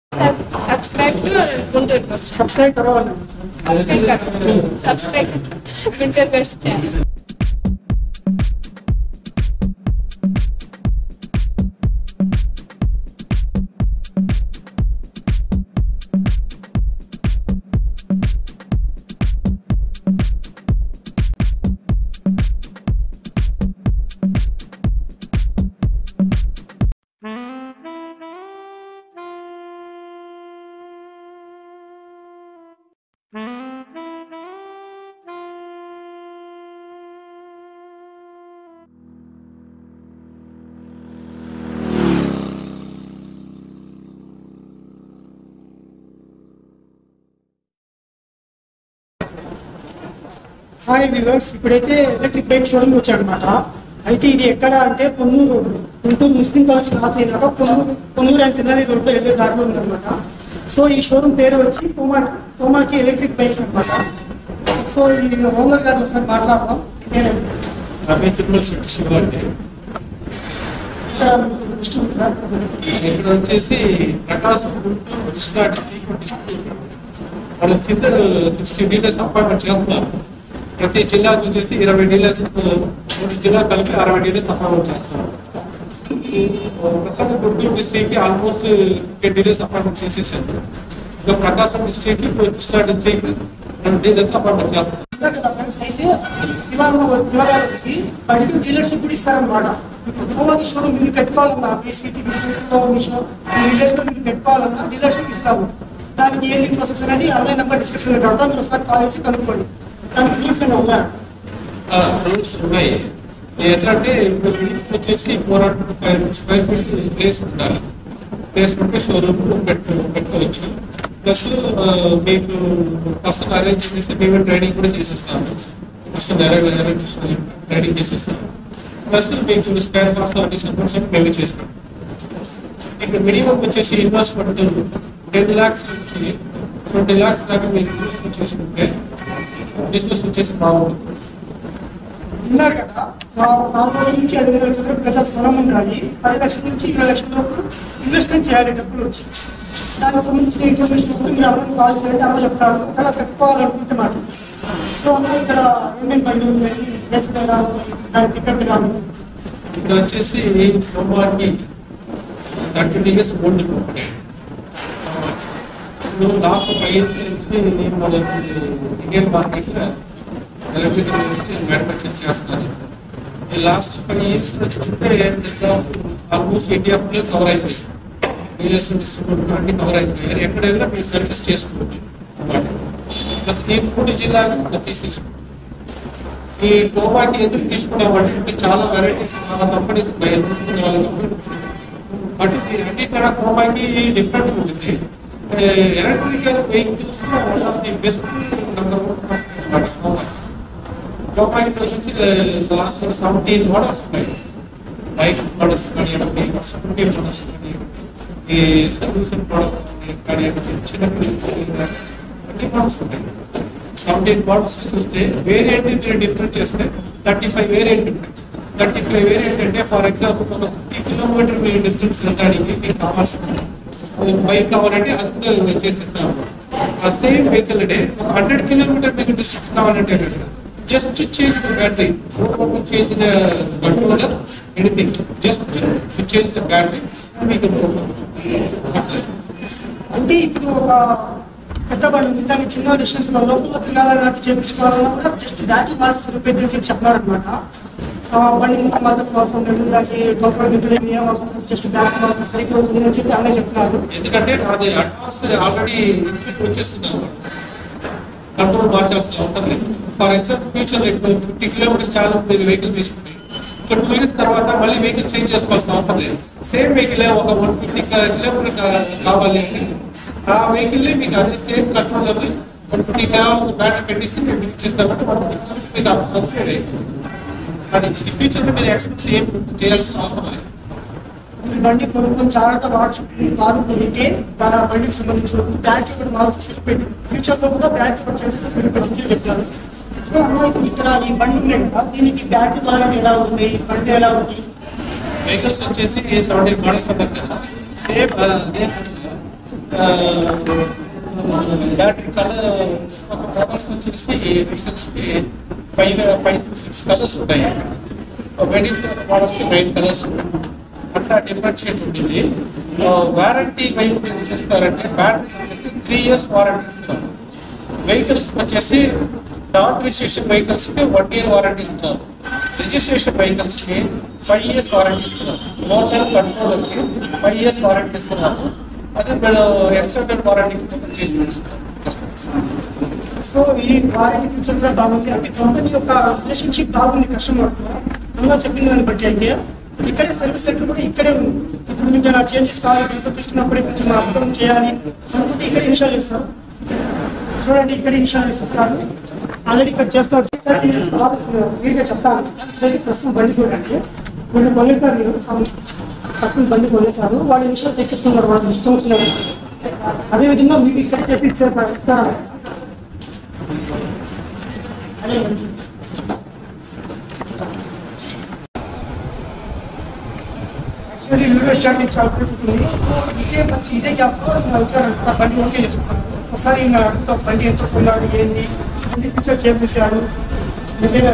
Subscribe to Guntur गोष्ट subscribe करो subscribe करो सब्सक्राइब गुंटूर गोष्ट चैनल హాయ్ వివర్స్ ఇప్పుడైతే ఎలక్ట్రిక్ బైక్ షోరూమ్ వచ్చాడనమాట అయితే ఇది ఎక్కడ అంటే Ponnur road Guntur Muslim college cross అయినాక పొన్నూరు పొన్నూరు అండ్ తినాలి రోడ్లో వెళ్ళే దారిలో ఉందన్నమాట సో ఈ షోరూమ్ పేరు వచ్చి పోమా పోమాకి ఎలక్ట్రిక్ బైక్స్ అన్నమాట సో ఈ ఓనర్ గారు ఒకసారి మాట్లాడదాం నేనండి. రమేష్ శివార్తి ఇక్కడ డిస్ట్రిక్ట్ క్రాస్ ఇక్కడ వచ్చేసి ప్రకాశం గుంటూరు కృష్ణా డిస్ట్రిక్ట్ డిస్ట్రిక్ట్ మనం కింద సిక్స్టీ డీలర్స్ అపాయింట్మెంట్ చేస్తున్నాం ప్రతి జిల్లాకు వచ్చేసి ఇరవై డీలర్స్ మూడు జిల్లా కలిపి అరవై డీలర్స్ అపాయింట్మెంట్ చేస్తున్నాం ప్రస్తుతం గుంటూరు డిస్ట్రిక్ట్ కి ఆల్మోస్ట్ టెన్ డీలర్స్ అపాయింట్మెంట్ చేసేసాను ఇంకా ప్రకాశం డిస్ట్రిక్ట్ కి కృష్ణా డిస్ట్రిక్ట్ రెండు డీలర్స్ అపాయింట్మెంట్ చేస్తున్నాం ఉన్నారు కదా ఫ్రెండ్స్ అయితే శివాంగ శివ గారు వచ్చి బండి డీలర్షిప్ కూడా ఇస్తారనమాట ఇప్పుడు పోమాకి షోరూమ్ మీరు పెట్టుకోవాలన్నా మీ సిటీ మీ సిటీలో మీ షో మీ విలేజ్ లో మీరు పెట్టుకోవాలన్నా డీలర్షిప్ ఇస్తాము దానికి ఏంది ప్రాసెస్ అనేది ఆన్లైన్ నెంబర్ డిస్క్రిప్షన్ లో పెడతాం మీరు ఒకసారి కాల్ చేసి కనుక్కోండి దానికి రూల్స్ అని ఉన్నా రూల్స్ ఉన్నాయి ఎట్లా అంటే ఇప్పుడు రూమ్ వచ్చేసి four hundred five square feet place ఉండాలి ప్లేస్ ఉంటే షోరూమ్ పెట్టు పెట్టుకోవచ్చు ప్లస్ మీకు పర్సన్ అరేంజ్ చేస్తే మేమే ట్రైనింగ్ కూడా చేసిస్తాము పర్సన్ అరేంజ్ ట్రైనింగ్ చేసిస్తాము ప్లస్ మీకు స్పేర్ పార్ట్స్ అన్ని సపోర్ట్స్ మేమే చేసి పెడతాం ఇక్కడ మినిమం వచ్చేసి ఇన్వెస్ట్మెంట్ టెన్ ల్యాక్స్ నుంచి ట్వంటీ ల్యాక్స్ దాకా మీరు ఇన్వెస్ట్మెంట్ చేసుకుంటే బిజినెస్ వచ్చేసి బాగుంటుంది విన్నారు కదా నా- నాలుగు వందల నుంచి ఐదు వందల చదరపు గజాల స్థలం ఉండాలి పది లక్షల నుంచి ఇరవై లక్షల లోపల ఇన్వెస్ట్మెంట్ చేయాలి డబ్బులు వచ్చి దానికి సంబంధించిన ఇన్ఫర్మేషన్ కూడా మీరు అందరూ కాల్ చేయండి అందరూ చెప్తారు అలా పెట్టుకోవాలనుకుంటే మాట సో అన్న ఇక్కడ ఏమేమి బండి ఉన్నాయి ప్లేస్ ఎలా ఉంది దాని టికెట్ ఎలా ఉంది ఇక్కడ వచ్చేసి బొమ్మకి థర్టీ ఇయర్స్ ఓల్డ్ కంపెనీ ఇప్పుడు లాస్ట్ ఫైవ్ ఇయర్స్ నుంచి మన ఇండియన్ మార్కెట్లో ఎలక్ట్రికల్ మ్యానుఫ్యాక్చర్ చేస్తున్నారు ఈ లాస్ట్ ఫైవ్ ఇయర్స్ నుంచి చూస్తే ఆల్మోస్ట్ ఇండియా ఫుల్ కవర్ అయిపోయింది డీలర్స్ డిస్ట్రిబ్యూటర్ అన్ని కవర్ అయిపోయారు ఎక్కడైనా మీరు సర్వీస్ చేసుకోవచ్చు అన్నమాట ప్లస్ ఈ మూడు జిల్లాలు మనం తీసేసుకోవచ్చు ఈ టోబాకి ఎందుకు తీసుకున్నామంటే ఇంకా చాలా వెరైటీస్ చాలా కంపెనీస్ ఉన్నాయి ఎందుకు వాళ్ళ కంపెనీస్ బట్ ఇది అన్నిటికన్నా టోబాకి డిఫరెంట్ ఉంటుంది electrical vehicles one of the best number one టోబాకి వచ్చేసి లాస్ట్ సెవెంటీన్ మోడల్స్ ఉన్నాయి బైక్ మోడల్స్ కానివ్వండి స్కూటీ మోడల్స్ కానివ్వండి ఈ సొల్యూషన్ మోడల్స్ కానివ్వండి చిన్న పిల్లలకి అన్ని మోడల్స్ ఉంటాయి సెవెంటీన్ మోడల్స్ చూస్తే వేరియంట్ డిఫరెంట్ చేస్తే థర్టీ ఫైవ్ వేరియంట్ ఉంటాయి థర్టీ ఫైవ్ వేరియంట్ అంటే ఫర్ ఎగ్జాంపుల్ మనం ఫిఫ్టీ కిలోమీటర్ మీ డిస్టెన్స్ వెళ్ళడానికి మీకు కావాల్సిన బైక్ కావాలంటే అది కూడా మేము చేసిస్తాము ఆ సేమ్ వెహికల్ అంటే ఒక హండ్రెడ్ కిలోమీటర్ మీకు డిస్టెన్స్ కావాలంటే just change the battery change the controller anything just change the battery మీకు అంటే ఇప్పుడు ఒక పెద్ద బండి ఉంది దాన్ని చిన్న డిస్టెన్స్ లో లోపల తిరగాలన్నట్టు చేయించుకోవాలన్నా కూడా జస్ట్ బ్యాటరీ మార్చి సరిపోయింది అని చెప్పి చెప్తున్నారనమాట బండి మొత్తం మధ్య శ్వాసం లేదు దానికి లోపల గిట్లు ఏమి ఏం అవసరం లేదు, జస్ట్ బ్యాటరీ మార్చి సరిపోతుంది అని చెప్పి అన్నీ చెప్తున్నారు ఎందుకంటే అది అడ్వాన్స్ ఆల్రెడీ ఇంటికి వచ్చేస్తుంది అనమాట కంట్రోల్ మార్చాల్సిన అవసరం లేదు ఫర్ ఎగ్జాంపుల్ ఫ్యూచర్ ఇప్పుడు ఫిఫ్టీ కిలోమీటర్స్ చాలా మీరు వెహికల్ తీసుకుంటే ఒక టూ ఇయర్స్ తర్వాత మళ్ళీ వెహికల్ చేంజ్ చేసుకోవాల్సిన అవసరం లేదు సేమ్ వెహికల్ ఒక వన్ ఫిఫ్టీ కిలోమీటర్ కావాలి అంటే ఆ వెహికల్ మీకు అదే same control level one fifty kilometer battery పెట్టేసి మేము మీకు ఇస్తామంటే వన్ ఫిఫ్టీ మీకు అప్గ్రేడ్ అయిపోతుంది అది ఫ్యూచర్లో మీరు ఎక్స్పెక్ట్ ఏం చేయాల్సిన అవసరం లేదు మీరు బండి కొనుక్కొని జాగ్రత్త వాడు వాడుకుంటే ఆ బండికి సంబంధించి బ్యాటరీ కూడా మార్చి సరిపెట్టి ఫ్యూచర్ లో కూడా బ్యాటరీ కూడా చేంజ్ చేస్తే సరిపెట్టించి చెప్తారు సో అన్న ఇప్పుడు ఇక్కడ ఈ బండి ఉన్నాయి కదా దీనికి బ్యాటరీ వారంటీ ఎలా ఉంది బండి ఎలా ఉంది వెహికల్స్ వచ్చేసి సెవెంటీన్ మోడల్స్ అన్నారు కదా సేమ్ బ్యాటరీ కలర్ ఒక మోడల్స్ వచ్చేసి వెహికల్స్కి five five to six colours ఉంటాయి వెడ్డింగ్స్ మోడల్కి నైన్ కలర్స్ అట్లా డిఫరెన్షియేట్ ఉంటుంది వారంటీ వైపు ఏం చేస్తారంటే బ్యాటరీస్ వచ్చేసి త్రీ ఇయర్స్ వారంటీ ఇస్తున్నారు వెహికల్స్ వచ్చేసి నాన్ రిజిస్ట్రేషన్ వెహికల్స్ కి వన్ ఇయర్ వారంటీ ఇస్తున్నారు రిజిస్ట్రేషన్ వెహికల్స్ కి ఫైవ్ ఇయర్స్ వారంటీ ఇస్తున్నారు మోటార్ కంట్రోలర్ కి ఫైవ్ ఇయర్స్ వారంటీ ఇస్తున్నారు అదే మీరు ఎక్స్టెండెడ్ వారంటీ చేసి ఇస్తున్నారు customers. సో ఈ వారంటీ ఫీచర్ కూడా బాగుంది అంటే కంపెనీ యొక్క రిలేషన్షిప్ బాగుంది కస్టమర్తో అందులో చెప్పిన దాన్ని బట్టి అయితే ఇక్కడే సర్వీస్ సెంటర్ కూడా ఇక్కడే ఉంది ఇప్పుడు మీకు ఏమైనా చేంజెస్ కావాలి ఇంట్లో తీసుకున్నప్పుడే కొంచెం అర్థం చేయాలి అనుకుంటే ఇక్కడ ఇన్స్టాల్ చేస్తారు చూడండి ఇక్కడ ఇన్స్టాల్ చేస్తారు ఆల్రెడీ ఇక్కడ చేస్తారు తర్వాత క్లియర్గా చెప్తాను ఇప్పుడైతే ప్రస్తుతం బండి చూడండి వీళ్ళు కొనేసారు మీరు సమ్ ప్రస్తుతం బండి కొనేసారు వాళ్ళు ఇన్స్టాల్ తెచ్చుకున్నారు వాళ్ళు ఇష్టం వచ్చిన అదే విధంగా మీకు ఇక్కడ చేసి ఇచ్చేసారు ఇస్తారా యాక్చువల్లీ వీడియో స్టార్ట్ చేసి చాలా సేపు అవుతుంది సో ఇదే మంచి ఇదే గ్యాప్లో వచ్చారంట బండి ఓకే చేసుకున్నాను ఒకసారి ఇంకా అడుగుతా బండి ఎంత కొన్నాడు ఏంటి బండి ఫీచర్స్ ఏం చేశాడు నిజంగా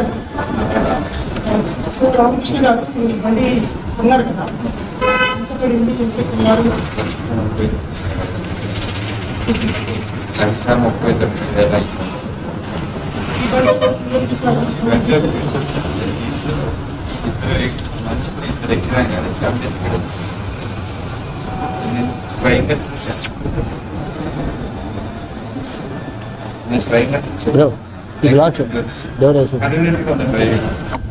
సో రామకృష్ణ గారు ఈ బండి కొన్నారు కదా ఎంత పడింది ఎంత కొన్నారు లక్ష ముప్పై తొమ్మిది వేల ఈ బండి ఏం చేశారు? ఇద్దరు మనుషులు ఇద్దరు ఎక్కినా కానీ సెవెంటీ స్పీడ్ నేను స్వయంగా చూశాను నేను స్వయంగా చూశాను Bro, ఈ బ్లాక్ డోర్ వేసి కన్వీనియంట్గా ఉంది డ్రైవింగ్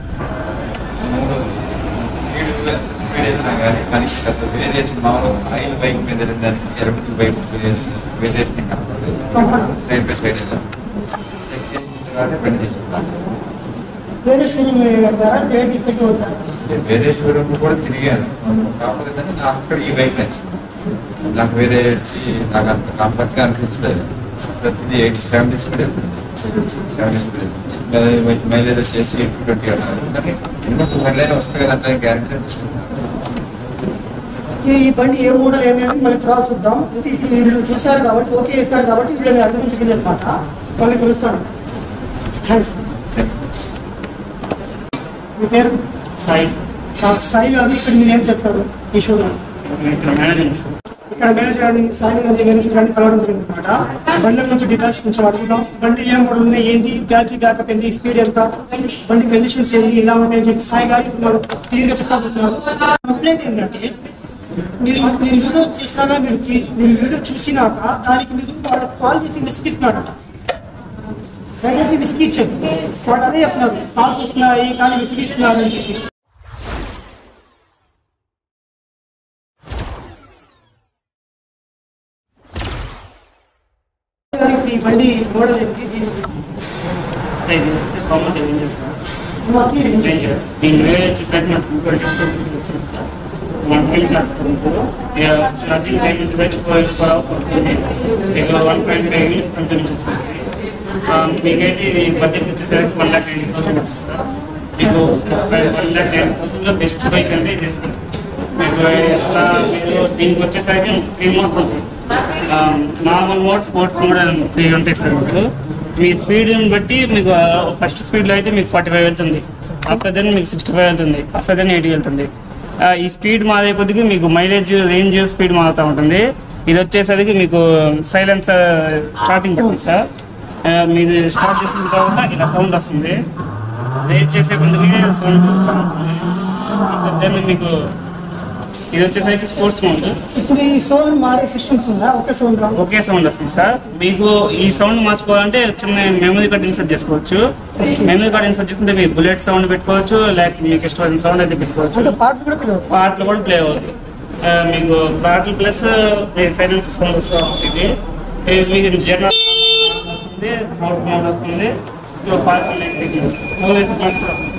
స్పీడ్ స్పీడ్ అయినా కానీ దానికి పెద్ద వేరియేషన్ మామూలు ఆయిల్ బైక్ మీద దానికి ఎలక్ట్రిక్ బైక్ వేరియేషన్ కనపడలేదు సైడ్ బై సైడ్ ఇలా చెక్ చేసిన తర్వాత బండి తీసుకున్నాను వేరే షోరూమ్ వెళ్తారా డేట్ ఇక్కడికి వచ్చారు నేను వేరే షోరూమ్ కూడా తిరిగాను కాకపోతే ఏంటంటే నాకు అక్కడ ఈ బైక్ నచ్చింది నాకు వేరే ఈ- నాకు అంత కంఫర్ట్గా అనిపించలేదు ప్లస్ ఇది eighty seventy speed seventy speed mileage వచ్చేసి టూ ట్వంటీ అన్నారు కానీ ఎందుకు మళ్ళీ వస్తుంది కదా అంటే గ్యారెంటీ ఈ ఈ బండి ఏ మోడల్ ఏమి అని మళ్ళీ తర్వాత చూద్దాం అయితే ఇప్పుడు వీళ్ళు చూశారు కాబట్టి ఓకే చేశారు కాబట్టి వీళ్ళని అర్థించగలిగిన అనమాట మళ్ళీ పిలుస్తాను థ్యాంక్స్ మీ పేరు సాయి ఆ, సాయి గారు ఇక్కడ మీరు ఏం చేస్తారు ఈ షోలో ఇక్కడ మేనేజర్ సార్ ఇక్కడ మేనేజర్ గారిని సాయి గారిని మేనేజర్ గారిని కలవడం జరిగింది అనమాట బండి నుంచి డీటెయిల్స్ కొంచెం అడుగుదాం బండి ఏ మోడల్ ఉంది ఏంటి బ్యాటరీ బ్యాకప్ ఏంటి స్పీడ్ ఎంత బండి కండిషన్స్ ఏంటి ఇలా ఉంటాయని చెప్పి సాయి గారు ఇప్పుడు క్లియర్గా చెప్పబోతున్నారు కంప్లైంట్ ఏంటంటే మీరు మీరు వీడియో చేసినాక మీరు కి- మీరు వీడియో చూసినాక దానికి మీరు వాళ్ళకి కాల్ చేసి విసిగిస్తున్నారట దయచేసి విసిగిచ్చదు వాళ్ళు అదే చెప్తున్నారు కాల్స్ వస్తున్నాయి కానీ విసిగిస్తున్నారు అని చెప్పి గారు ఇప్పుడు ఈ బండి మోడల్ ఏంటి దీని సార్ ఇది వచ్చేసి కామన్ రేంజర్ సార్ మాకి రేంజ్ రేంజర్ దీని రేట్ వచ్చేసరికి మనకు టూ ట్వంటీ వస్తుంది సార్ వన్ టైం చేస్తాం ఇప్పుడు ఛార్జింగ్ టైం వచ్చేసరికి ఫోర్ ఫోర్ అవర్స్ పడుతుంది ఇక one point five minutes consult చేస్తుంది మీకైతే ఇది బడ్జెట్ వచ్చేసరికి వన్ ల్యాక్ నైన్టీ థౌసండ్ వస్తుంది సార్ మీకు వన్ ల్యాక్ నైన్టీ థౌసండ్లో బెస్ట్ బైక్ అంటే ఇది సార్ మీకు ఎట్లా మీరు దీనికి వచ్చేసరికి త్రీ మోడ్స్ ఉంటాయి నార్మల్ మోడ్ స్పోర్ట్స్ మోడ్ అని త్రీ ఉంటాయి సార్ మీకు మీ స్పీడ్ని బట్టి మీకు ఫస్ట్ స్పీడ్లో అయితే మీకు ఫార్టీ ఫైవ్ వెళ్తుంది ఆఫ్టర్ దెన్ మీకు సిక్స్టీ ఫైవ్ వెళ్తుంది ఆఫ్టర్ దెన్ ఎయిటీ వెళ్తుంది ఆ, ఈ స్పీడ్ మాదే కొద్దిగా మీకు మైలేజ్ రేంజ్ స్పీడ్ మారుతూ ఉంటుంది ఇది వచ్చేసరికి మీకు సైలెన్స్ స్టార్టింగ్ ఉంటుంది సార్ ఆ, మీది స్టార్ట్ చేసిన తర్వాత ఇలా సౌండ్ వస్తుంది రేజ్ చేసే ముందుగా సౌండ్ దెన్ మీకు ఇది వచ్చేసరికి స్పోర్ట్స్ మౌంట్ ఇప్పుడు ఈ సౌండ్ మారే సిస్టమ్స్ ఉందా ఒకే సౌండ్ రా ఒకే సౌండ్ వస్తుంది సార్ మీకు ఈ సౌండ్ మార్చుకోవాలంటే చిన్న మెమరీ కార్డ్ ఇన్సర్ట్ చేసుకోవచ్చు మెమరీ కార్డ్ ఇన్సర్ట్ చేసుకుంటే మీకు బుల్లెట్ సౌండ్ పెట్టుకోవచ్చు లేక మీకు ఇష్టమైన సౌండ్ అయితే పెట్టుకోవచ్చు అంటే పాటలు కూడా పిలవదు పాటలు కూడా ప్లే అవుతాయి ఆ, మీకు పాటలు ప్లస్ సైలెన్స్ సౌండ్ వస్తూ ఉంటుంది ఇది మీకు జనరల్ వస్తుంది స్పోర్ట్స్ మోడ్ వస్తుంది ఇప్పుడు పార్కింగ్ లైక్ సిగ్నల్స్ మూడు సిగ్నల్స్ కూడా వస్తుంది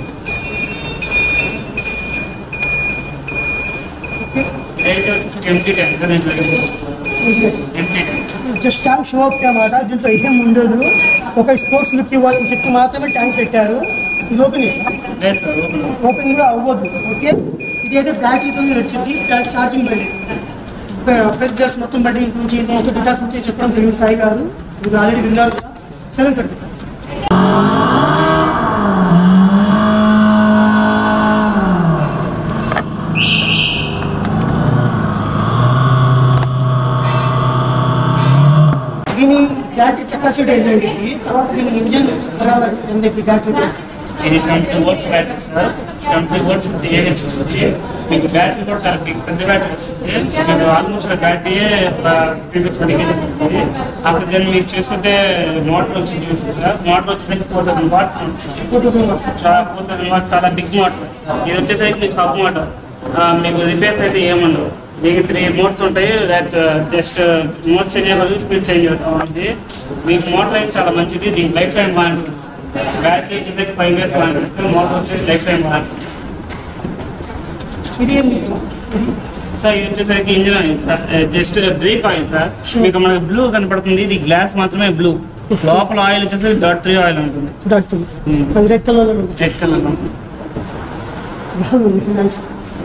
ఇదైతే వచ్చేసి ఎంటీ ట్యాంక్ సార్ దీంట్లో empty tank just tank show up అన్నమాట దీంట్లో ఏం ఉండదు ఒక స్పోర్ట్స్ లుక్ ఇవ్వాలని చెప్పి మాత్రమే ట్యాంక్ పెట్టారు ఇది ఓపెన్ లేదు సార్ ఓపెన్ ఓపెన్ కూడా అవ్వదు ఓకే ఇది అయితే బ్యాటరీతో నడిచింది ఛార్జింగ్ బండి ప్రెస్ డీటెయిల్స్ మొత్తం బట్టి గురించి మొత్తం డీటెయిల్స్ మొత్తం చెప్పడం జరిగింది సాయి గారు మీరు ఆల్రెడీ విన్నారు కదా సెవెన్ సర్టిఫికేట్ దీని బ్యాటరీ కెపాసిటీ ఏంటంటే తర్వాత దీని ఇంజన్ ఎలా ఏంటి బ్యాటరీ ఇది seventy words battery sir seventy words fifty AH వస్తుంది మీకు బ్యాటరీ కూడా చాలా బిగ్ పెద్ద బ్యాటరీ వస్తుంది మీకు almost battery fifty thirty KGs ఉంటుంది అప్పుడు దాన్ని మీకు చూసుకుంటే మోటార్ వచ్చి చూసి సార్ మోటార్ వచ్చేసరికి ఫోర్ థౌసండ్ వాట్స్ ఉంటుంది four thousand watts four thousand watts చాలా బిగ్ మోటార్ ఇది వచ్చేసరికి మీకు హబ్ మోటార్ మీకు రిపేర్స్ అయితే ఏముండవు దీనికి త్రీ మోడ్స్ ఉంటాయి లైక్ జస్ట్ మోడ్స్ చేంజ్ అయ్యే స్పీడ్ చేంజ్ అవుతా ఉంది మీకు మోటార్ అయితే చాలా మంచిది దీనికి లైఫ్ టైం వారంటీ బ్యాటరీ వచ్చేసరికి ఫైవ్ ఇయర్స్ వారంటీ ఇస్తే మోటార్ వచ్చేసి లైఫ్ టైం వారంటీ ఇది ఏంటి సార్ ఇది వచ్చేసరికి engine oil sir just brake oil sir మీకు మనకి బ్లూ కనపడుతుంది ఇది గ్లాస్ మాత్రమే బ్లూ లోపల ఆయిల్ వచ్చేసి డాట్ త్రీ ఆయిల్ ఉంటుంది డాక్టర్ అది రెడ్ కలర్ రెడ్ కలర్ బాగుంది నైస్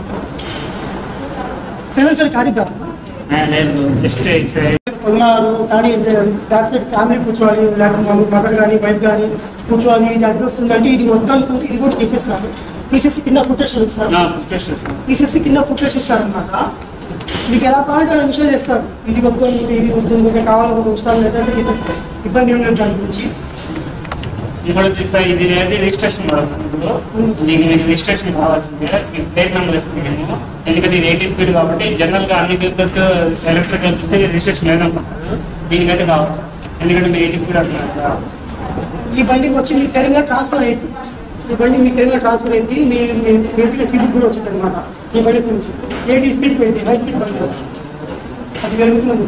సెవెన్ సైడ్ కాదిద్దాం లేదు జస్ట్ ఇట్స్ ఉన్నారు కానీ బ్యాక్ సైడ్ ఫ్యామిలీ కూర్చోవాలి లేకపోతే మదర్ కానీ వైఫ్ కానీ కూర్చోవాలి ఇది అడ్డు వస్తుందంటే ఇది వద్దనుకుంటే ఇది కూడా తీసేస్తారు తీసేసి కింద ఫుటేషన్ ఇస్తారు తీసేసి కింద ఫుటేషన్ ఇస్తారనమాట మీకు ఎలా కావాలంటే అలా విషయాలు వేస్తారు ఇది వద్దు ఇది వద్దు మీకు కావాలనుకుంటే ఉంచుతాను లేదంటే తీసేస్తారు ఇబ్బంది ఏం లేదు దాని గురించి ఇంకోటి వచ్చేసి ఇది అనేది రిజిస్ట్రేషన్ కావాల్సింది ఇప్పుడు దీనికి మీకు రిజిస్ట్రేషన్ కావాల్సిందే మీకు ప్లేట్ నెంబర్ ఇస్తుంది మేము ఎందుకంటే ఇది ఎయిటీ స్పీడ్ కాబట్టి జనరల్ గా అన్ని వెహికల్స్ ఎలక్ట్రిక్ వచ్చేసి రిజిస్ట్రేషన్ లేదనుకుంటారు దీనికైతే కావాలి ఎందుకంటే మీరు ఎయిటీ స్పీడ్ అంటున్నారు కదా. ఈ బండికి వచ్చి మీ పేరు మీద ట్రాన్స్ఫర్ అయింది ఈ బండి మీ పేరు మీద ట్రాన్స్ఫర్ అయింది మీ మీ పేరుగా సీబుక్ కూడా వచ్చింది అనమాట ఈ బండి నుంచి ఎయిటీ స్పీడ్ పోయింది హై స్పీడ్ బండి అది పెరుగుతుంది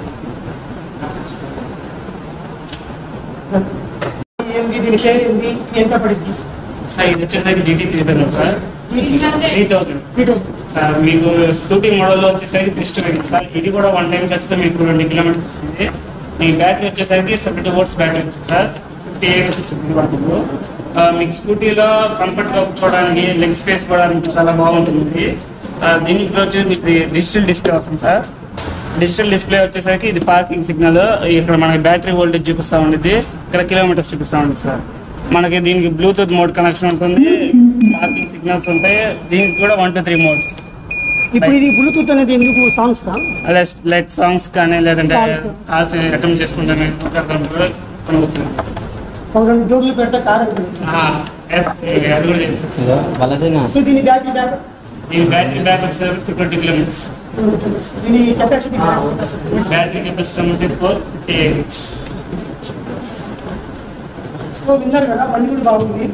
ఏంది దీని పేరు ఏంది ఎంత పడింది సార్ ఇది వచ్చేసరికి డిటీ three thousand sir three thousand three thousand sir మీకు స్కూటీ మోడల్లో వచ్చేసరికి బెస్ట్ వెహికల్ సార్ ఇది కూడా వన్ టైం ఖచ్చితంగా మీకు ట్వంటీ కిలోమీటర్స్ వస్తుంది మీ బ్యాటరీ వచ్చేసరికి సెవెంటీ వోల్ట్స్ బ్యాటరీ వచ్చింది సార్ ఫిఫ్టీ ఏఎస్ వచ్చింది వాటిలో ఆ, మీకు స్కూటీలో కంఫర్ట్గా కూర్చోవడానికి లెగ్ స్పేస్ కూడా మీకు చాలా బాగుంటుంది ఆ, దీనికి ఇప్పుడు వచ్చి మీకు డిజిటల్ డిస్ప్లే వస్తుంది సార్ డిజిటల్ డిస్ప్లే వచ్చేసరికి ఇది పార్కింగ్ సిగ్నల్ ఇక్కడ మనకి బ్యాటరీ వోల్టేజ్ చూపిస్తా ఉండేది ఇక్కడ కిలోమీటర్స్ చూపిస్తా ఉంటుంది సార్ మనకి దీనికి బ్లూటూత్ మోడ్ కనెక్షన్ ఉంటుంది పార్కింగ్ సిగ్నల్స్ ఉంటాయి దీనికి కూడా వన్ టు త్రీ మోడ్స్ ఇప్పుడు ఇది బ్లూటూత్ అనేది ఎందుకు సాంగ్స్ కా అలా లైట్ సాంగ్స్ కానీ లేదంటే Calls. కాల్స్ అటెంప్ట్ చేసుకుంటాను కూడా కొన్ని వచ్చింది ఒక రెండు జోడ్లు పెడితే కార్ అయిపోతుంది ఆ, yes, అది కూడా చేసి వాళ్ళదేనా సో దీని బ్యాటరీ బ్యాక్ దీని బ్యాటరీ బ్యాక్ వచ్చేసరికి ట్వంటీ కిలోమీటర్స్ దీని capacity capacity battery capacity seventy four fifty eight so విన్నారు కదా బండి కూడా బాగుంది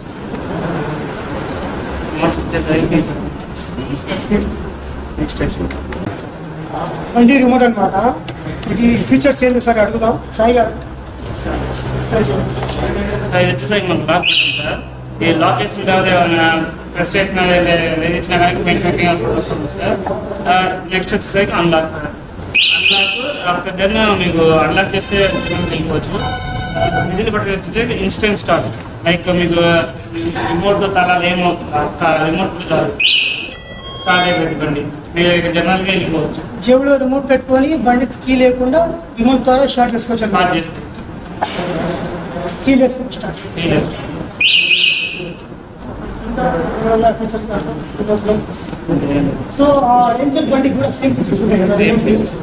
వచ్చేసరికి నెక్స్ట్ స్టేషన్ బండి రిమోట్ అనమాట ఇది ఫీచర్స్ ఏంటి ఒకసారి అడుగుదాం సాయి గారు సాయి గారు. ఇది వచ్చేసరికి మనకు లాక్ ఉంటుంది సార్ ఈ లాక్ చేసిన తర్వాత ఏమైనా ప్రెస్ చేసిన ఏది ఇచ్చినా కానీ వెంట వెంటనే వస్తుంది సార్ నెక్స్ట్ వచ్చేసరికి unlock sir unlock after then మీకు అన్లాక్ చేస్తే మనం వెళ్ళిపోవచ్చు మిడిల్ బట్టి వచ్చేసి ఇన్స్టెంట్ స్టార్ట్ లైక్ మీకు రిమోట్ తలాలు ఏమో రిమోట్ కాదు స్టార్ట్ అయిపోయింది బండి మీరు ఇక జనరల్గా వెళ్ళిపోవచ్చు జేబులో రిమోట్ పెట్టుకొని బండి కీ లేకుండా రిమోట్ ద్వారా స్టార్ట్ చేసుకోవచ్చు స్టార్ట్ అనమాట చేసుకోవచ్చు కీ లేసుకొని స్టార్ట్ ఫీచర్స్ సో ఆ రేంజర్ బండికి కూడా సేమ్ ఫీచర్స్ ఉంటాయి కదా Same features.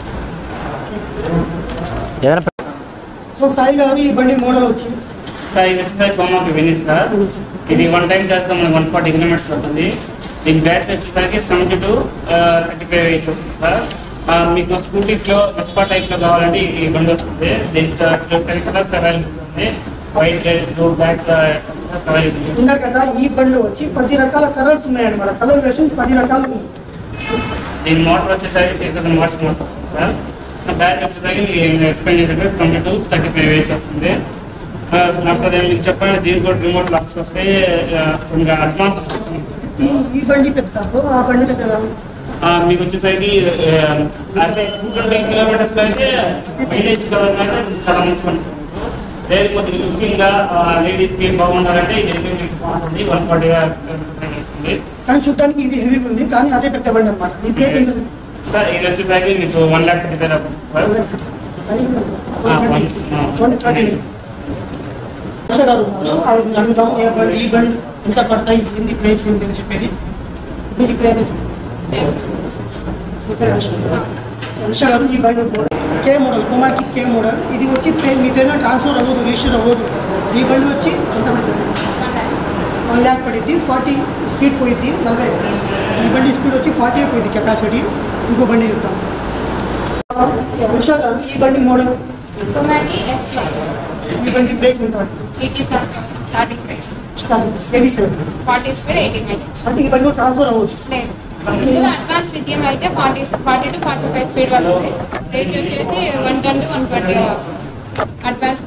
ఏదైనా సో సాయి గారు ఈ బండి మోడల్ వచ్చింది సార్ ఇది వచ్చేసరికి బొమ్మకి వినిస్ సార్ ఇది వన్ టైం చేస్తే మనకి వన్ ఫార్టీ కిలోమీటర్స్ పడుతుంది దీని బ్యాటరీ వచ్చేసరికి seventy two thirty five eight వస్తుంది సార్ ఆ, మీకు స్కూటీస్లో వెస్పా టైప్లో కావాలంటే ఈ బండి వస్తుంది దీనికి టెన్ కలర్స్ అవైలబుల్ ఉంది white blue black colours available ఉంది ఉన్నారు కదా ఈ బండిలో వచ్చి పది రకాల కలర్స్ ఉన్నాయన్నమాట కలర్ వెర్షన్ పది రకాలు ఉంది దీని మోటార్ వచ్చేసరికి త్రీ థౌసండ్ వాట్స్ మోటార్ వస్తుంది సార్ బ్యాటరీ వచ్చేసరికి ఎక్స్ప్లెయిన్ చేసేది seventy two thirty five eight వస్తుంది ఆఫ్టర్ మీకు చెప్పండి దీనికి కూడా రిమోట్ లాక్స్ వస్తాయి ఆ, ఇంకా అడ్వాన్స్ వస్తుంది ఈ- ఈ బండి పెడతారు ఆ బండి పెద్దదా ఆ, మీకు వచ్చేసరికి ఆ, అంటే టూ ట్వంటీ కిలోమీటర్స్ లో అయితే మైలేజ్ అయితే చాలా మంచిగా ఉంటుంది లేదు కొద్దిగా లుకింగ్ గా లేడీస్ కి బాగుండాలంటే ఇది అయితే మీకు బాగుంటుంది వన్ ఫార్టీ వస్తుంది కానీ చూడడానికి ఇది హెవీగా ఉంది కానీ అదే పెద్ద బండి అనమాట ఈ ప్లేస్ ఎంత సార్ ఇది వచ్చేసరికి మీకు one lakh thirty five sir అది ఆ, one, ఆ. ట్వంటీ థర్టీ హర్ష గారు ఉన్నారు ఆవిడని అడుగుదాం ఏ బండి ఈ బండి ఎంత పడతాయి ఏంది ప్రైస్ ఏంటి అని చెప్పేది మీరు ప్లే చేస్తారు ఓకే హర్ష గారు. హర్ష గారు ఈ బండి కే మోడల్ కుమాకి కే మోడల్ ఇది వచ్చి పే- మీదైనా ట్రాన్స్ఫర్ అవ్వదు రిజిస్టర్ అవ్వదు ఈ బండి వచ్చి ఎంత పడుతుంది వన్ ల్యాక్ పడిద్ది ఫార్టీ స్పీడ్ పోయిద్ది నలభై ఈ బండి స్పీడ్ వచ్చి ఫార్టీ పోయింది కెపాసిటీ ఇంకో బండి చూద్దాం హర్ష గారు ఈ బండి మోడల్ టొమాటో ఎక్స్ ఈ బండి ప్రైస్ ఎంత పడుతుంది eighty seven starting price eighty seven forty speed eighty mileage అంటే ఈ బండి ట్రాన్స్ఫర్ అవ్వచ్చు లేదు ఇందులో అడ్వాన్స్ విద్యం అయితే forty forty two forty five speed వస్తుంది రేంజ్ వచ్చేసి one ten to one twenty వస్తుంది అడ్వాన్స్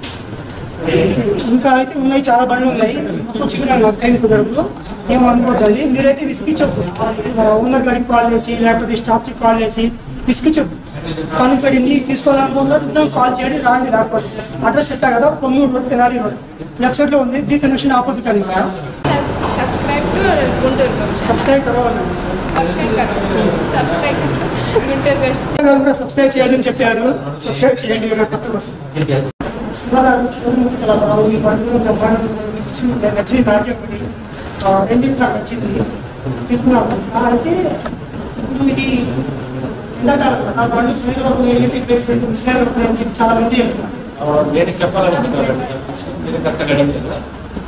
ఇంకా అయితే ఉన్నాయి చాలా బండ్లు ఉన్నాయి మొత్తం చెప్పిన నాకు టైం కుదరదు ఏమో అనుకోవద్దండి మీరైతే విసిగించొద్దు ఉన్న గడికి కాల్ చేసి లేకపోతే స్టాఫ్కి కాల్ చేసి విసిగించొద్దు పని పడింది తీసుకోవాలనుకుంటున్నారు నిజంగా కాల్ చేయండి రాండి లేకపోతే అడ్రస్ చెప్పా కదా Ponnuru road Tenali road left సైడ్లో ఉంది బీ కన్వెన్షన్ ఆపోజిట్ అనమాట subscribe to Guntur ghost subscribe కరవాలి సబ్స్క్రైబ్ కరో సబ్స్క్రైబ్ గుంటూరు గోస్ట్ గారు కూడా సబ్స్క్రైబ్ చేయండి అని చెప్పారు సబ్స్క్రైబ్ చేయండి ఎవరైనా కొత్తగా వస్తుంది శివగారు షోరూమ్ చాలా బాగుంది బండ్లు బ్రహ్మాండంగా ఉంది. నచ్చింది నాకు నచ్చింది నాకే ఒకటి ఎంజిన్ నాకు నచ్చింది తీసుకున్నాను ఆ, అయితే ఇప్పుడు ఇది ఎండాకాలం ఆ బండి ఫైర్ అవుతుంది ఎలక్ట్రిక్ బైక్స్ ఇన్స్పైర్ అవుతుంది అని చెప్పి చాలా మంది అంటున్నారు. ఆ, నేను చెప్పాలనుకుంటున్నాను మీరు కరెక్ట్గా అడిగింది కదా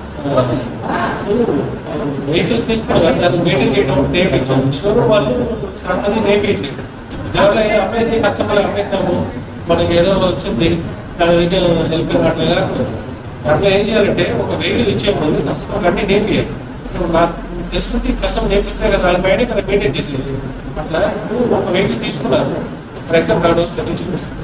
వెహికల్ తీసుకున్నారు దాన్ని మెయింటైన్ చేయడం నేర్పించాము షోరూమ్ వాళ్ళు సడన్గా నేర్పించలేదు దానివల్ల ఏదో అమ్మేసి కస్టమర్ అమ్మేసాము మనకి ఏదో వచ్చింది దాని రిటర్న్ హెల్ప్ అట్లా లేకపోతే అట్లా ఏం చేయాలంటే ఒక వెహికల్ ఇచ్చే ముందు కస్టమర్ అన్ని నేర్పియాలి ఇప్పుడు నాకు తెలిసింది కస్టమర్ నేర్పిస్తే కదా వాళ్ళ పైన కదా మెయింటైన్ చేసేది అట్లా ఇప్పుడు ఒక వెహికల్ తీసుకున్నారు ఫర్ ఎగ్జాంపుల్ ఆడ వస్తే చూపిస్తాను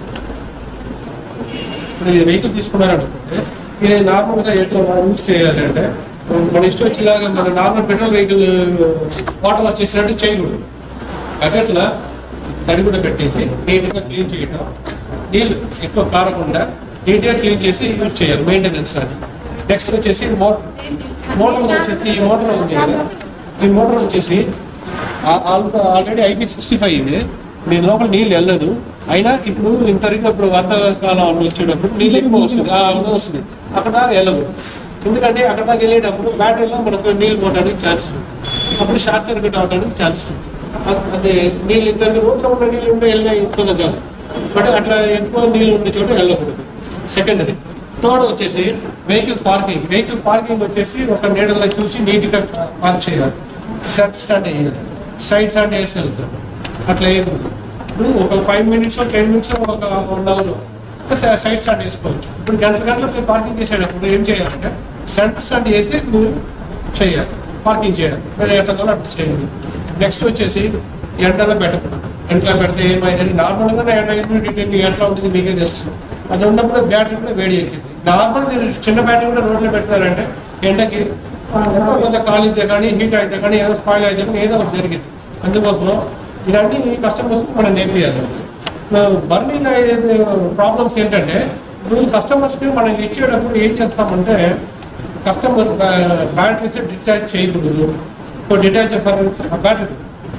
ఇప్పుడు ఈ వెహికల్ తీసుకున్నారనుకుంటే ఇది నార్మల్గా ఎట్లా యూజ్ చేయాలంటే మన ఇష్టం వచ్చేలాగా మన normal petrol vehicle water wash చేసినట్టు చేయకూడదు బకెట్లో తడి కూడా పెట్టేసి నీట్గా క్లీన్ చేయడం నీళ్ళు ఎక్కువ కారకుండా నీట్గా క్లీన్ చేసి యూజ్ చేయాలి మెయింటెనెన్స్ అది నెక్స్ట్ వచ్చేసి మోటార్ మోటార్ వచ్చేసి ఈ మోటార్ ఉంది కదా ఈ మోటార్ వచ్చేసి ఆల్రెడీ ఐపీ సిక్స్టీ ఫైవ్ ఇది దీని లోపల నీళ్ళు వెళ్ళదు అయినా ఇప్పుడు ఇంతవరకు ఇప్పుడు వర్తకాలం వచ్చేటప్పుడు నీళ్ళు ఎక్కువ వస్తుంది ఆ, అవును వస్తుంది అక్కడ దాకా వెళ్ళదు ఎందుకంటే అక్కడ దాకా వెళ్ళేటప్పుడు బ్యాటరీలో మనకు నీళ్ళు పోవడానికి ఛాన్స్ ఉంది అప్పుడు షార్ట్ సర్క్యూట్ అవడానికి ఛాన్సెస్ ఉంది అ- అదే నీళ్ళు ఇంతవరకు రోడ్లో ఉన్న నీళ్ళు ఉంటే వెళ్ళినా ఇబ్బంది కాదు బట్ అట్లా ఎక్కువ నీళ్ళు ఉండే చోట వెళ్ళకూడదు సెకండరీ థర్డ్ వచ్చేసి వెహికల్ పార్కింగ్ వెహికల్ పార్కింగ్ వచ్చేసి ఒక నీడలో చూసి నీట్గా పార్క్ చేయాలి సెట్ స్టాండ్ వేయాలి సైడ్ స్టాండ్ వేసి వెళ్తారు అట్లా వేయకూడదు ఇప్పుడు ఒక ఫైవ్ మినిట్స్ టెన్ మినిట్స్ ఒక వన్ అవర్ సైడ్ స్టాండ్ వేసుకోవచ్చు ఇప్పుడు గంట గంటలు మీరు పార్కింగ్ చేసేటప్పుడు ఏం చేయాలంటే సెంటర్ స్టాండ్ వేసి మీరు చేయాలి పార్కింగ్ చేయాలి మీరు ఎట్లా కావాలో అట్లా చేయాలి నెక్స్ట్ వచ్చేసి ఎండలో పెట్టకూడదు ఎండలో పెడితే ఏమైందంటే నార్మల్గా ఎండ హ్యూమిడిటీ ఎట్లా ఉంటుంది మీకే తెలుసు అది ఉన్నప్పుడు బ్యాటరీ కూడా వేడి ఎక్కింది నార్మల్ మీరు చిన్న బ్యాటరీ కూడా రోడ్లో పెడతారంటే ఎండకి ఎంతో కొంచెం కాలితే కానీ హీట్ అయితే కానీ ఏదో స్పాయిల్ అయితే కానీ ఏదో ఒకటి జరిగింది అందుకోసం ఇలాంటి కస్టమర్స్కి మనం నేర్పియాలి బర్నింగ్ అయ్యేది ప్రాబ్లమ్స్ ఏంటంటే ఇప్పుడు కస్టమర్స్కి మనం ఇచ్చేటప్పుడు ఏం చేస్తామంటే కస్టమర్ బ్యాటరీస్ డిశ్చార్జ్ చేయకూడదు ఇప్పుడు డిటాచ్ బ్యాటరీ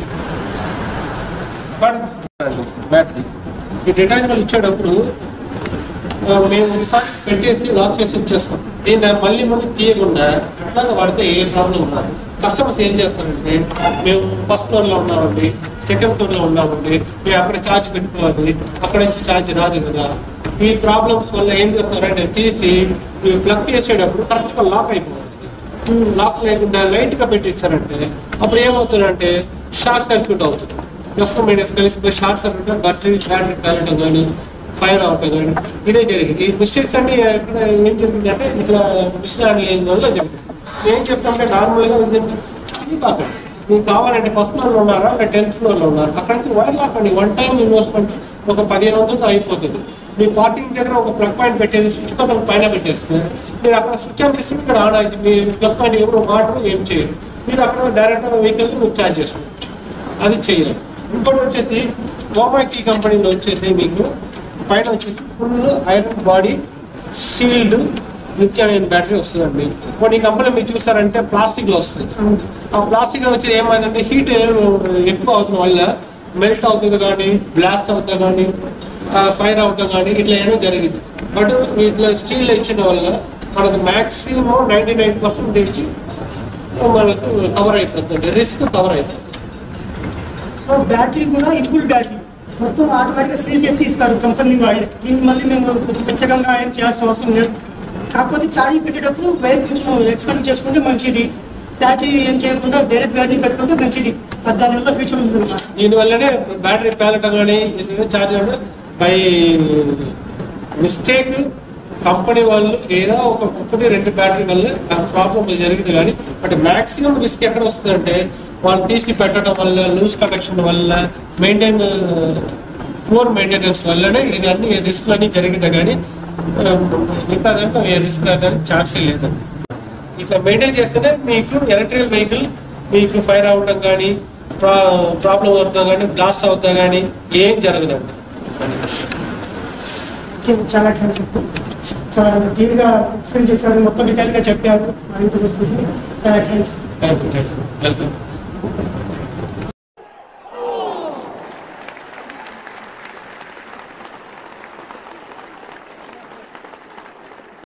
బ్యాటరీ ఈ డిటాచబుల్ ఇచ్చేటప్పుడు ఆ, మేము ఒకసారి పెట్టేసి లాక్ చేసి ఇచ్చేస్తాం దీన్ని మళ్ళీ మళ్ళీ తీయకుండా అట్లాగా వాడితే ఏ ప్రాబ్లం రాదు కస్టమర్స్ ఏం చేస్తారంటే మేము ఫస్ట్ ఫ్లోర్లో ఉన్నామండి సెకండ్ ఫ్లోర్లో ఉన్నామండి మేము అక్కడ ఛార్జ్ పెట్టుకోవాలి అక్కడ నుంచి ఛార్జ్ రాదు కదా ఈ ప్రాబ్లమ్స్ వల్ల ఏం చేస్తారంటే తీసి మేము ప్లగ్ చేసేటప్పుడు కరెక్ట్గా లాక్ అయిపోవాలి లాక్ లేకుండా లైట్ గా పెట్టించారంటే అప్పుడు ఏమవుతుందంటే షార్ట్ సర్క్యూట్ అవుతుంది ప్లస్ మైనస్ కలిసి షార్ట్ సర్క్యూట్ బ్యాటరీ బ్యాటరీ కాలటం కానీ ఫైర్ అవటం కానీ ఇదే జరిగింది ఈ మిస్టేక్స్ అన్ని ఎక్కడ ఏం జరిగింది అంటే ఇట్లా మిషన్ అని వల్ల జరిగింది ఏం చెప్తామంటే నార్మల్గా ఏంటంటే ఇది కాకండి మీకు కావాలంటే ఫస్ట్ ఫ్లోర్లో ఉన్నారా లేదా టెన్త్ ఫ్లోర్లో ఉన్నారా అక్కడ నుంచి వైర్ లాకండి వన్ టైం ఇన్వెస్ట్మెంట్ ఒక పదిహేను వందలతో అయిపోతుంది మీ పార్కింగ్ దగ్గర ఒక ప్లగ్ పాయింట్ పెట్టేది స్విచ్ బటన్ పైన పెట్టేస్తే మీరు అక్కడ స్విచ్ ఆన్ చేస్తే ఇక్కడ ఆన్ అవుతుంది మీ ప్లగ్ పాయింట్ ఎవరు వాడరు ఏం చేయరు మీరు అక్కడ డైరెక్ట్గా వెహికల్ మీరు ఛార్జ్ చేసుకోవచ్చు అది చేయాలి ఇంకోటి వచ్చేసి ఓమాకి కంపెనీలో వచ్చేసి మీకు పైన వచ్చేసి full iron body sealed lithium battery వస్తుందండి కొన్ని కంపెనీ మీరు చూసారంటే ప్లాస్టిక్ లో వస్తుంది ఆ ప్లాస్టిక్ లో వచ్చేది ఏమైందంటే హీట్ ఎక్కువ అవుతున్న వల్ల మెల్ట్ అవుతుంది కానీ బ్లాస్ట్ అవుతా కానీ ఫైర్ అవటం కానీ ఇట్లా ఏమో జరిగింది బట్ ఇట్లా స్టీల్ ఇచ్చిన వల్ల మనకు మ్యాక్సిమం నైంటీ నైన్ పర్సెంటేజ్ మనకు కవర్ అయిపోతుంది రిస్క్ కవర్ అయిపోతుంది సో బ్యాటరీ కూడా ఇన్బుల్ బ్యాటరీ మొత్తం ఆటోమేటిక్గా సీల్ చేసి ఇస్తారు కంపెనీ వాళ్ళు దీన్ని మళ్ళీ మేము ప్రత్యేకంగా ఏం చేయాల్సిన అవసరం లేదు కాకపోతే ఛార్జింగ్ పెట్టేటప్పుడు వైర్ కొంచెం ఎక్స్పెండ్ చేసుకుంటే మంచిది బ్యాటరీ ఏం చేయకుండా డైరెక్ట్ వైర్ని పెట్టుకుంటే మంచిది అది దానివల్ల ఫ్యూచర్ ఉంది అన్నమాట దీనివల్లనే బ్యాటరీ పేలటం కానీ ఛార్జ్ బై మిస్టేక్ కంపెనీ వాళ్ళు ఏదో ఒక ఒకటి రెండు బ్యాటరీ వల్ల ఆ ప్రాబ్లం జరిగింది కానీ బట్ మాక్సిమం రిస్క్ ఎక్కడ వస్తుందంటే వాళ్ళు తీసి పెట్టడం వల్ల లూజ్ కనెక్షన్ వల్ల మెయింటైన్ పూర్ మెయింటెనెన్స్ వల్లనే ఇది అన్ని రిస్క్లు అన్ని జరిగింది కానీ ఆ, మిగతా దాంట్లో ఏ రిస్క్ రావడానికి ఛాన్సే లేదండి ఇట్లా మెయింటైన్ చేస్తేనే మీకు ఎలక్ట్రికల్ వెహికల్ మీకు ఫైర్ అవడం కానీ ప్రా ప్రాబ్లం అవుతాం కానీ బ్లాస్ట్ అవుతా కానీ ఏం జరగదండి ఓకే, చాలా థ్యాంక్స్ చాలా క్లియర్గా ఎక్స్ప్లెయిన్ చేశారు మొత్తం డీటెయిల్గా చెప్పారు మా ఇంటి పరిస్థితి చాలా థ్యాంక్స్ థ్యాంక్ యూ వెల్కమ్